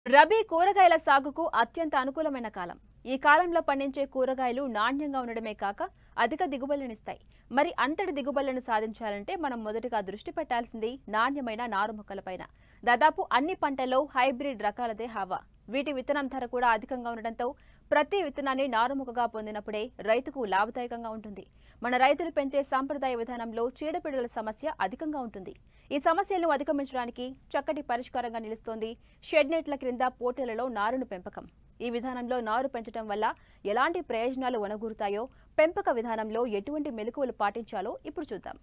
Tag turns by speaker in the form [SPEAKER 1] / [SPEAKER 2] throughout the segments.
[SPEAKER 1] రబీ కూరగాయల సాగుకు అత్యంత అనుకూలమైన కాలం ఈ కాలంలో పండించే కూరగాయలు నాణ్యంగా ఉండడమే కాక అధిక దిగుబడులనిస్తాయి మరి అంతటి దిగుబడులను సాధించాలంటే మనం మొదటగా దృష్టి పెట్టాల్సింది నాణ్యమైన నారు మొక్కలపైన దాదాపు అన్ని పంటల్లో హైబ్రిడ్ రకాలదే హావా వీటి విత్తనం ధర కూడా అధికంగా ఉండడంతో ప్రతి విత్తనాన్ని నారుముకగా పొందినప్పుడే రైతుకు లాభదాయకంగా ఉంటుంది మన రైతులు పెంచే సాంప్రదాయ విధానంలో చీడపీడల సమస్య అధికంగా ఉంటుంది ఈ సమస్యలను అధిగమించడానికి చక్కటి పరిష్కారంగా నిలుస్తోంది షెడ్ నెట్ల క్రింద పోటీలలో నారును పెంపకం ఈ విధానంలో నారు పెంచడం వల్ల ఎలాంటి ప్రయోజనాలు వనగూరుతాయో పెంపక విధానంలో ఎటువంటి మెలకువలు పాటించాలో ఇప్పుడు చూద్దాం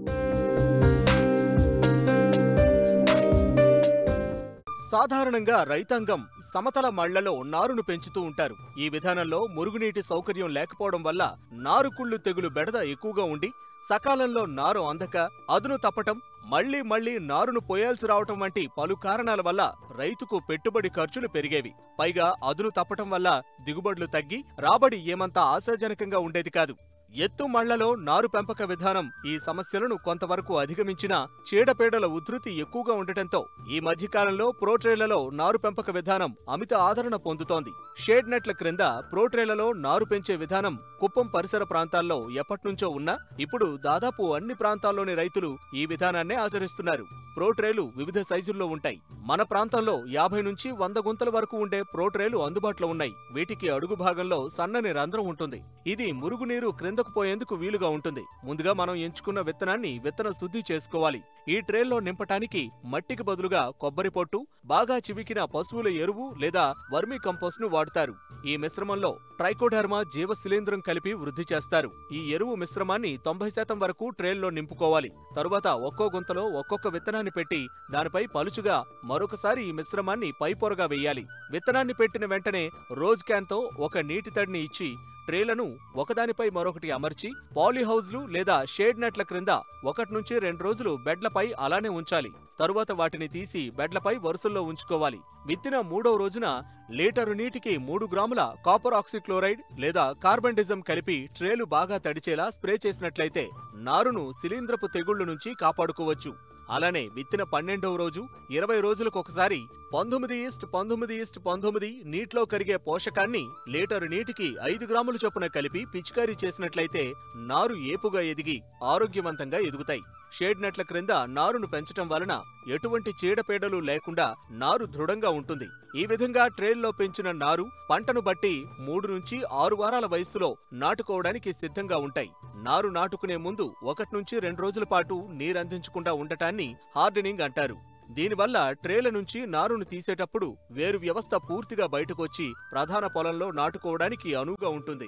[SPEAKER 2] సాధారణంగా రైతాంగం సమతల మళ్లలో నారును పెంచుతూ ఉంటారు ఈ విధానంలో మురుగునీటి సౌకర్యం లేకపోవడం వల్ల నారుకుళ్ళు తెగులు బెడద ఎక్కువగా ఉండి సకాలంలో నారు అందక అదును తప్పటం మళ్లీ మళ్లీ నారును పోయాల్సి రావటం వంటి పలు కారణాల వల్ల రైతుకు పెట్టుబడి ఖర్చులు పెరిగేవి పైగా అదును తప్పటం వల్ల దిగుబడులు తగ్గి రాబడి ఏమంతా ఆశాజనకంగా ఉండేది కాదు ఎత్తు మళ్లలో నారు పెంపక విధానం ఈ సమస్యలను కొంతవరకు అధిగమించినా చీడపీడల ఉధృతి ఎక్కువగా ఉండటంతో ఈ మధ్యకాలంలో ప్రోట్రేలలో నారు పెంపక విధానం అమిత ఆదరణ పొందుతోంది షేడ్ నెట్ల క్రింద ప్రోట్రేలలో నారు పెంచే విధానం కుప్పం పరిసర ప్రాంతాల్లో ఎప్పట్నుంచో ఉన్నా ఇప్పుడు దాదాపు అన్ని ప్రాంతాల్లోని రైతులు ఈ విధానాన్నే ఆచరిస్తున్నారు ప్రోట్రేలు వివిధ సైజుల్లో ఉంటాయి మన ప్రాంతంలో యాభై నుంచి వంద గుంతల వరకు ఉండే ప్రోట్రేలు అందుబాటులో ఉన్నాయి వీటికి అడుగు భాగంలో సన్నని రంధ్రం ఉంటుంది ఇది మురుగునీరు క్రిందకు పోయేందుకు వీలుగా ఉంటుంది ముందుగా మనం ఎంచుకున్న విత్తనాన్ని విత్తన శుద్ధి చేసుకోవాలి ఈ ట్రేల్లో నింపటానికి మట్టికి బదులుగా కొబ్బరి పొట్టు బాగా చివికిన పశువుల ఎరువు లేదా వర్మీ కంపోస్ట్ ను వాడుతారు ఈ మిశ్రమంలో ట్రైకోడర్మా జీవ శిలీంద్రం కలిపి వృద్ధి చేస్తారు ఈ ఎరువు మిశ్రమాన్ని తొంభై శాతం వరకు ట్రేల్లో నింపుకోవాలి తరువాత ఒక్కో గుంతలో ఒక్కొక్క విత్తనాన్ని పెట్టి దానిపై పలుచుగా మరొకసారి ఈ మిశ్రమాన్ని పైపొరగా వేయాలి విత్తనాన్ని పెట్టిన వెంటనే రోజ్ క్యాన్తో ఒక నీటి తడిని ఇచ్చి ట్రేలను ఒకదానిపై మరొకటి అమర్చి పాలీహౌజ్లు లేదా షేడ్ నెట్ల క్రింద ఒకటి నుంచి రెండు రోజులు బెడ్లపై అలానే ఉంచాలి తరువాత వాటిని తీసి బెడ్లపై వరుసల్లో ఉంచుకోవాలి విత్తిన మూడవ రోజున లీటరు నీటికి మూడు గ్రాముల కాపర్ ఆక్సిక్లోరైడ్ లేదా కార్బండిజం కలిపి ట్రేలు బాగా తడిచేలా స్ప్రే చేసినట్లయితే నారును శిలీంద్రపు తెగుళ్ల నుంచి కాపాడుకోవచ్చు అలానే విత్తిన పన్నెండవ రోజు ఇరవై రోజులకు ఒకసారి పంతొమ్మిది ఈస్ట్ పంతొమ్మిది ఈస్ట్ పంతొమ్మిది నీటిలో కరిగే పోషకాన్ని లీటరు నీటికి ఐదు గ్రాముల చొప్పున కలిపి పిచికారీ చేసినట్లయితే నారు ఏపుగా ఎదిగి ఆరోగ్యవంతంగా ఎదుగుతాయి షేడ్ నెట్ల క్రింద నారును పెంచటం వలన ఎటువంటి చీడపీడలు లేకుండా నారు దృఢంగా ఉంటుంది ఈ విధంగా ట్రేల్లో పెంచిన నారు పంటను బట్టి మూడు నుంచి ఆరు వారాల వయస్సులో నాటుకోవడానికి సిద్ధంగా ఉంటాయి నారు నాటుకునే ముందు ఒకటి నుంచి రెండు రోజుల పాటు నీరందించకుండా ఉండటాన్ని హార్డెనింగ్ అంటారు దీనివల్ల ట్రేల నుంచి నారును తీసేటప్పుడు వేరు వ్యవస్థ పూర్తిగా బయటకొచ్చి ప్రధాన పొలంలో నాటుకోవడానికి అనువుగా ఉంటుంది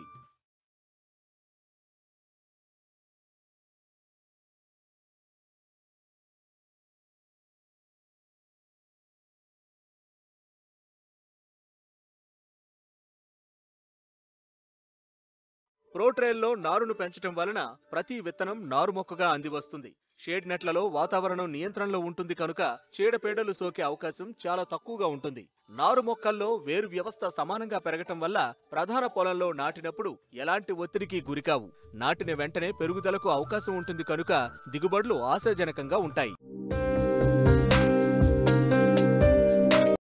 [SPEAKER 2] ప్రోట్రేల్లో నారును పెంచటం వలన ప్రతి విత్తనం నారు మొక్కగా అందివస్తుంది షేడ్ నెట్లలో వాతావరణం నియంత్రణలో ఉంటుంది కనుక చీడపీడలు సోకే అవకాశం చాలా తక్కువగా ఉంటుంది నారు మొక్కల్లో వేరు వ్యవస్థ సమానంగా పెరగటం వల్ల ప్రధాన పొలంలో నాటినప్పుడు ఎలాంటి ఒత్తిడికి గురికావు నాటిన వెంటనే పెరుగుదలకు అవకాశం ఉంటుంది కనుక దిగుబడులు ఆశాజనకంగా ఉంటాయి